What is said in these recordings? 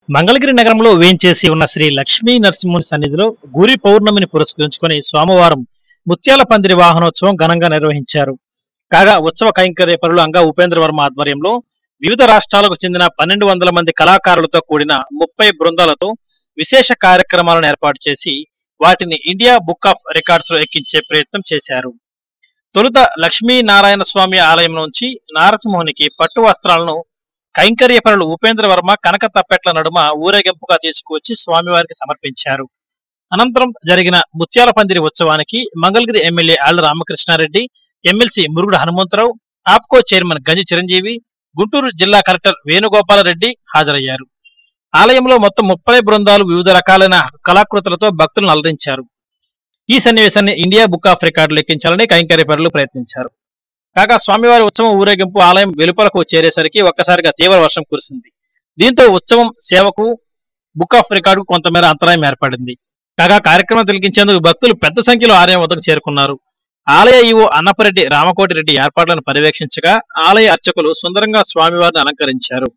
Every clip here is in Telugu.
మంగళగిరి నగరంలో వేంచేసి ఉన్న శ్రీ లక్ష్మీ నరసింహుని సన్నిధిలో గురి పౌర్ణమిని పురస్కరించుకొని సోమవారం ముత్యాల పందిరి వాహనోత్సవం ఘనంగా నిర్వహించారు కాగా ఉత్సవ కైంకర్య పరులు అంగా ఉపేంద్ర వర్మ ఆధ్వర్యంలో వివిధ రాష్ట్రాలకు చెందిన పన్నెండు వందల మంది కళాకారులతో కూడిన ముప్పై బృందాలతో విశేష కార్యక్రమాలను ఏర్పాటు చేసి వాటిని ఇండియా బుక్ ఆఫ్ రికార్డ్స్ లో ఎక్కించే ప్రయత్నం చేశారు తొలుత లక్ష్మీ నారాయణ స్వామి ఆలయం నుంచి నారసింహునికి పట్టు వస్త్రాలను కైంకర్య పరులు ఉపేంద్ర వర్మ కనక తప్పెట్ల నడుమ ఊరేగింపుగా తీసుకువచ్చి స్వామివారికి సమర్పించారు అనంతరం జరిగిన ముత్యాల పందిరి ఉత్సవానికి Mangalagiri MLA Alla Ramakrishna Reddy MLC Murugudu Hanumantha Rao Apco chairman Ganji Chiranjeevi Guntur జిల్లా కలెక్టర్ వేణుగోపాలరెడ్డి హాజరయ్యారు ఆలయంలో మొత్తం ముప్పై బృందాలు వివిధ రకాలైన కళాకృతులతో భక్తులను అలరించారు ఈ సన్నివేశాన్ని ఇండియా బుక్ ఆఫ్ రికార్డులు ఎక్కించాలని కైంకర్యపరులు ప్రయత్నించారు కాగా స్వామివారి ఉత్సవం ఊరేగింపు ఆలయం వెలుపలకు చేరేసరికి ఒక్కసారిగా తీవ్ర వర్షం కురిసింది దీంతో ఉత్సవం సేవకు బుక్ ఆఫ్ రికార్డు కొంతమేర అంతరాయం ఏర్పడింది కాగా కార్యక్రమం తిలకించేందుకు భక్తులు పెద్ద సంఖ్యలో ఆలయం వద్దకు చేరుకున్నారు ఆలయ ఈవో అన్నపరెడ్డి రామకోటిరెడ్డి ఏర్పాట్లను పర్యవేక్షించగా ఆలయ అర్చకులు సుందరంగా స్వామివారిని అలంకరించారు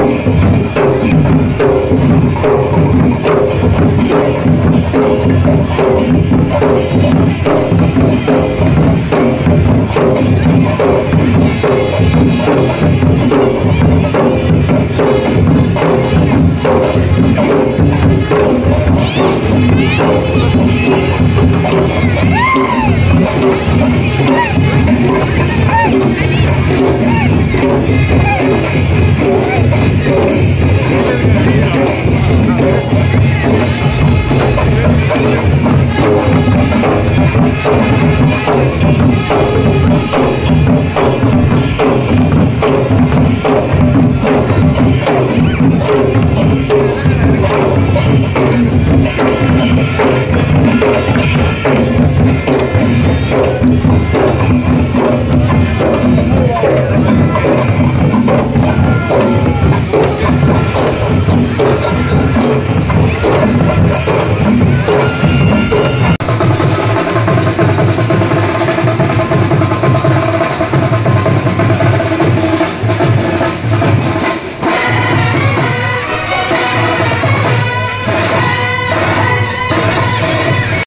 ఆ